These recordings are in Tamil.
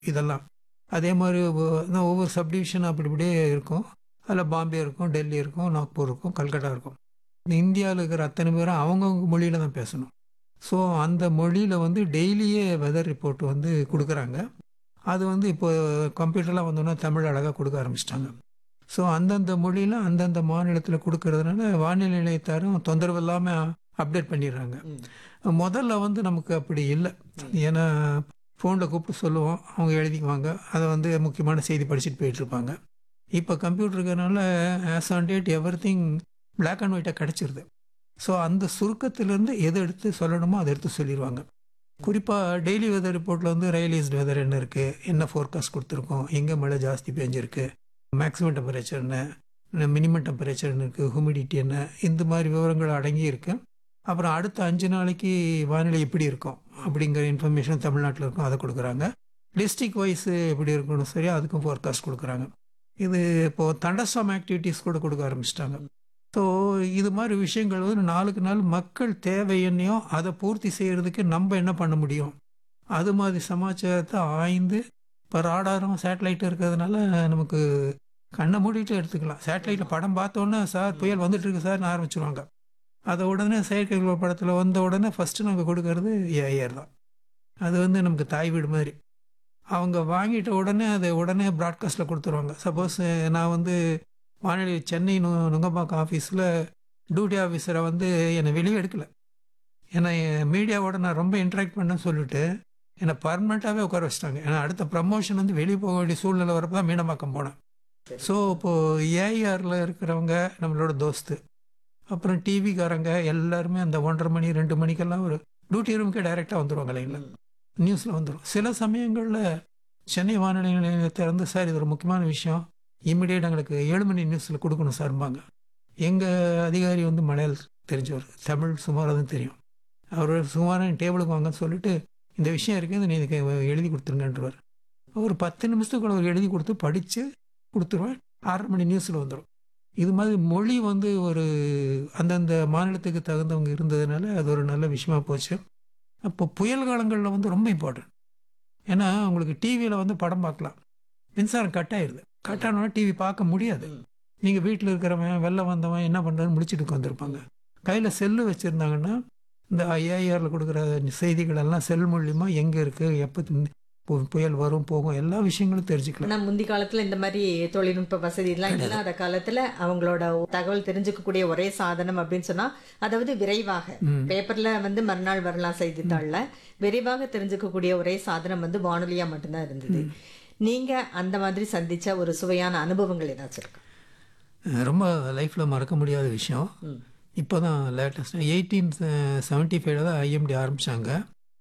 இதெல்லாம் அதே மாதிரி ஒ- நான் ஒவ்வொரு சப்டிவிஷன் அப்படி இப்படியே இருக்கும் அதில் பாம்பே இருக்கும் டெல்லி இருக்கும் நாக்பூர் இருக்கும் கல்கட்டா இருக்கும் இந்த இந்தியாவில் இருக்கிற அத்தனை பேரும் அவங்கவுங்க மொழியில் தான் பேசணும் ஸோ அந்த மொழியில் வந்து டெய்லியே வெதர் ரிப்போர்ட் வந்து கொடுக்குறாங்க அது வந்து இப்போ கம்ப்யூட்டர்லாம் வந்தோன்னா தமிழ் அழகாக கொடுக்க ஆரம்பிச்சிட்டாங்க ஸோ அந்தந்த மொழியில் அந்தந்த மாநிலத்தில் கொடுக்கறதுனால வானிலை நிலையத்தாரும் தொந்தரவு இல்லாமல் அப்டேட் பண்ணிடுறாங்க முதல்ல வந்து நமக்கு அப்படி இல்லை ஏன்னா ஃபோனில் கூப்பிட்டு சொல்லுவோம் அவங்க எழுதிக்குவாங்க அதை வந்து முக்கியமான செய்தி படிச்சுட்டு போயிட்டு இருப்பாங்க இப்போ கம்ப்யூட்டர் இருக்கிறனால as on date everything black and ஒயிட்டாக கிடச்சிருது ஸோ அந்த சுருக்கத்திலேருந்து எது எடுத்து சொல்லணுமோ அதை எடுத்து சொல்லிடுவாங்க குறிப்பாக டெய்லி வெதர் ரிப்போர்ட்டில் வந்து ரயில்வேஸ்ட் வெதர் என்ன இருக்குது என்ன ஃபோர்காஸ்ட் கொடுத்துருக்கோம் எங்கே மழை ஜாஸ்தி பெஞ்சிருக்கு மேக்ஸிமம் டெம்பரேச்சர் என்ன மினிமம் டெம்பரேச்சர் என்ன இருக்குது ஹியூமிடிட்டி என்ன இந்த மாதிரி விவரங்கள் அடங்கி இருக்கு அப்புறம் அடுத்த அஞ்சு நாளைக்கு வானிலை எப்படி இருக்கும் அப்படிங்கிற இன்ஃபர்மேஷன் தமிழ்நாட்டில் இருக்கும் அதை கொடுக்குறாங்க டிஸ்ட்ரிக் வைஸ் எப்படி இருக்கணும் சரி அதுக்கும் ஃபோர்காஸ்ட் கொடுக்குறாங்க இது இப்போது தண்டஸ்டாம் ஆக்டிவிட்டீஸ் கூட கொடுக்க ஆரம்பிச்சிட்டாங்க ஸோ இது மாதிரி விஷயங்கள் வந்து நாளுக்கு நாள் மக்கள் தேவை என்னையோ அதை பூர்த்தி செய்கிறதுக்கு நம்ம என்ன பண்ண முடியும் அது மாதிரி சமாச்சாரத்தை ஆய்ந்து இப்போ ராடாரும் சேட்டலைட்டும் இருக்கிறதுனால நமக்கு கண்ணை மூடிட்டு எடுத்துக்கலாம் சேட்டலைட்டில் படம் பார்த்தோன்னே சார் புயல் வந்துட்டு இருக்கு சார்னு ஆரம்பிச்சிருவாங்க அதை உடனே செயற்கைக்கோள் படத்தில் வந்த உடனே ஃபஸ்ட்டு நாங்கள் கொடுக்கறது ஏஐஆர் தான் அது வந்து நமக்கு தாய் வீடு மாதிரி அவங்க வாங்கிட்ட உடனே அதை உடனே ப்ராட்காஸ்ட்டில் கொடுத்துருவாங்க சப்போஸ் நான் வந்து வானிலை சென்னை நு நுங்கம்பாக்கம் ஆஃபீஸில் டியூட்டி ஆஃபீஸரை வந்து என்னை வெளியே எடுக்கல ஏன்னா மீடியாவோட நான் ரொம்ப இன்ட்ராக்ட் பண்ணேன்னு சொல்லிட்டு என்னை பர்மனெண்ட்டாகவே உட்கார வச்சிட்டாங்க ஏன்னா அடுத்த ப்ரமோஷன் வந்து வெளியே போக வேண்டிய சூழ்நிலை வரப்போ தான் மீனம்பாக்கம் போனேன் ஸோ இப்போது ஏஐஆரில் இருக்கிறவங்க நம்மளோட தோஸ்து அப்புறம் டிவிக்காரங்க எல்லாருமே அந்த ஒன்றரை மணி ரெண்டு மணிக்கெல்லாம் ஒரு டியூட்டி ரூமுக்கே டைரெக்டாக வந்துடுவாங்க லைனில் நியூஸில் வந்துடும் சில சமயங்களில் சென்னை வானொலி நிலையத்தை இருந்து சார் இது ஒரு முக்கியமான விஷயம் இம்மிடியேட் எங்களுக்கு ஏழு மணி நியூஸில் கொடுக்கணும் சார்பாங்க எங்கள் அதிகாரி வந்து மலையாளம் தெரிஞ்சவர் தமிழ் சுமாராக தெரியும் அவர் சுமாராக டேபிளுக்கு வாங்கன்னு சொல்லிட்டு இந்த விஷயம் இருக்குது நீ இதுக்கு எழுதி கொடுத்துருங்கன்றவர் ஒரு பத்து நிமிஷத்துக்குள்ள அவர் எழுதி கொடுத்து படித்து கொடுத்துருவேன் ஆறரை மணி நியூஸில் வந்துடும் இது மாதிரி மொழி வந்து ஒரு அந்தந்த மாநிலத்துக்கு தகுந்தவங்க இருந்ததுனால அது ஒரு நல்ல விஷயமா போச்சு அப்போ புயல் காலங்களில் வந்து ரொம்ப இம்பார்ட்டன்ட் ஏன்னா உங்களுக்கு டிவியில் வந்து படம் பார்க்கலாம் மின்சாரம் கட் ஆயிடுது கட் ஆனோன்னா டிவி பார்க்க முடியாது நீங்கள் வீட்டில் இருக்கிறவன் வெளில வந்தவன் என்ன பண்ணுறதுன்னு முடிச்சுட்டு உட்காந்துருப்பாங்க கையில் செல்லு வச்சுருந்தாங்கன்னா இந்த ஐஏஆரில் கொடுக்குற செய்திகள் எல்லாம் செல் மூலியமா எங்கே இருக்குது எப்போ பு- புயல் வரும் போகும் எல்லா விஷயங்களும் தெரிஞ்சுக்கலாம் ஆனா முந்தி காலத்துல இந்த மாதிரி தொழில்நுட்ப வசதி எல்லாம் இல்லாத காலத்துல அவங்களோட தகவல் தெரிஞ்சுக்கக்கூடிய ஒரே சாதனம் அப்படின்னு சொன்னா அதாவது விரைவாக ம். பேப்பர்ல வந்து மறுநாள் வரலாம் செய்தித்தாள்ல விரைவாக தெரிஞ்சுக்கக்கூடிய ஒரே சாதனம் வந்து வானொலியா மட்டும்தான் இருந்தது நீங்க அந்த மாதிரி சந்திச்ச ஒரு சுவையான அனுபவங்கள் ஏதாச்சும் இருக்கா அஹ் ரொம்ப லைஃப்பில் மறக்க முடியாத விஷயம் ம். இப்போ தான் லேட்டஸ்ட் எயிட்டீன் செவன்ட்டி ஃபைவ்ல தான் ஐஎம்டி ஆரம்பித்தாங்க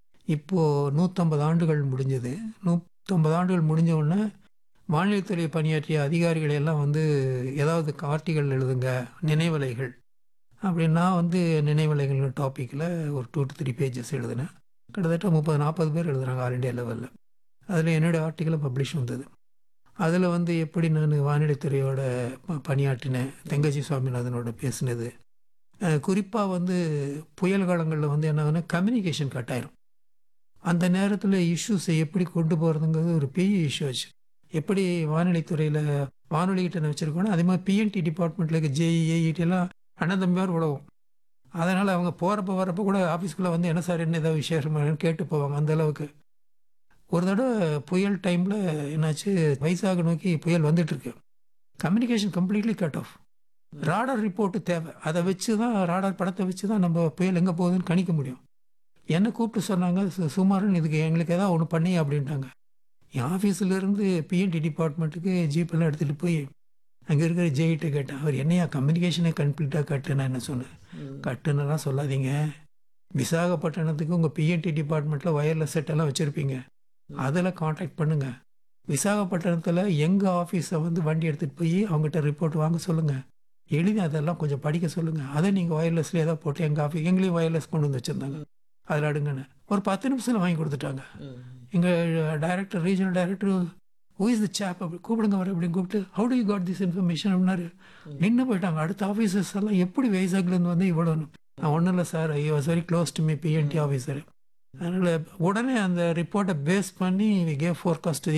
இப்போது நூற்றம்பது ஆண்டுகள் முடிஞ்சது நூற்றம்பது ஆண்டுகள் முடிஞ்ச உடனே வானிலைத்துறை பணியாற்றிய அதிகாரிகள் எல்லாம் வந்து ஏதாவது கார்ட்டிகள் எழுதுங்க நினைவலைகள் அப்படின்னா வந்து நினைவலைகள் டாப்பிக்கில் ஒரு டூ டு த்ரீ பேஜஸ் எழுதினேன் கிட்டத்தட்ட முப்பது நாற்பது பேர் எழுதுறாங்க ஆல் இண்டியா லெவலில் அதில் என்னுடைய ஆர்டிக்கலும் பப்ளிஷ் வந்தது அதில் வந்து எப்படி நான் வானிலைத்துறையோட ப- பணியாற்றினேன் தெங்கச்சி சுவாமிநாதனோட பேசினது குறிப்பாக வந்து புயல் காலங்களில் வந்து என்ன ஆகுதுன்னா கம்யூனிகேஷன் கட் ஆயிரும் அந்த நேரத்தில் இஷ்யூஸை எப்படி கொண்டு போகிறதுங்கிறது ஒரு பெரிய இஷ்யூ ஆச்சு எப்படி வானிலைத்துறையில் வானொலி கிட்ட வச்சுருக்கோன்னா அதே மாதிரி பிஎன்டி டிபார்ட்மெண்ட்டில் இருக்க ஜேஇ ஏஇடி எல்லாம் அண்ணன் தம்பியார் உழவும் அதனால் அவங்க போகிறப்ப வரப்போ கூட ஆஃபீஸ்க்குள்ளே வந்து என்ன சார் என்ன ஏதாவது விசேஷமானு கேட்டு போவாங்க அந்த அளவுக்கு ஒரு தடவை புயல் டைமில் என்னாச்சு வைசாக நோக்கி புயல் வந்துட்டு இருக்கு communication completely cut off radar report தேவை அதை வச்சு தான் ராடார் படத்தை வச்சு தான் நம்ம புயல் எங்கே போகுதுன்னு கணிக்க முடியும் என்னை கூப்பிட்டு சொன்னாங்க "சு- சுமாரன் இதுக்கு எங்களுக்கு ஏதாவது ஒன்று பண்ணி அப்படின்ட்டாங்க என் ஆஃபீஸ்லேருந்து பிஎன்டி டிபார்ட்மெண்ட்டுக்கு ஜீப்பெல்லாம் எடுத்துகிட்டு போய் அங்கே இருக்கிற ஜெயிட்ட கேட்டேன் அவர் என்னையா கம்யூனிகேஷனை கம்ப்ளீட்டாக கட்டு நான் என்ன சொன்னேன் கட்டுன்னெல்லாம் சொல்லாதீங்க விசாகப்பட்டினத்துக்கு உங்கள் பிஎன்டி டிபார்ட்மெண்ட்டில் ஒயர்லெஸ் செட்டெல்லாம் வச்சுருப்பீங்க அதில் காண்டாக்ட் பண்ணுங்கள் விசாகப்பட்டினத்தில் எங்கள் ஆஃபீஸை வந்து வண்டி எடுத்துகிட்டு போய் அவங்ககிட்ட ரிப்போர்ட் வாங்க சொல்லுங்கள் எழுதி அதெல்லாம் கொஞ்சம் படிக்க சொல்லுங்கள் அதை நீங்கள் ஒயர்லெஸ்லேயே ஏதாவது போட்டு எங்கள் ஆஃபீஸ் எங்களையும் ஒயர்லெஸ் கொண்டு வந்து வச்சுருந்தாங்க அதில் அடுங்கன்னு ஒரு பத்து நிமிஷத்தில் வாங்கி கொடுத்துட்டாங்க எங்கள் director regional director who is the chap அப்படி கூப்பிடுங்க வர அப்படின்னு கூப்பிட்டு how do you got this information அப்படின்னாரு நின்று போயிட்டாங்க அடுத்த ஆஃபீஸர்ஸ் எல்லாம் எப்படி வைசாக்லேருந்து வந்து இவ்வளோன்னு நான் ஒன்றும் இல்லை sir I was very close to me P N T officer அதனால் உடனே அந்த ரிப்போர்ட்டை பேஸ் பண்ணி கேவ் ஃபோர்காஸ்ட்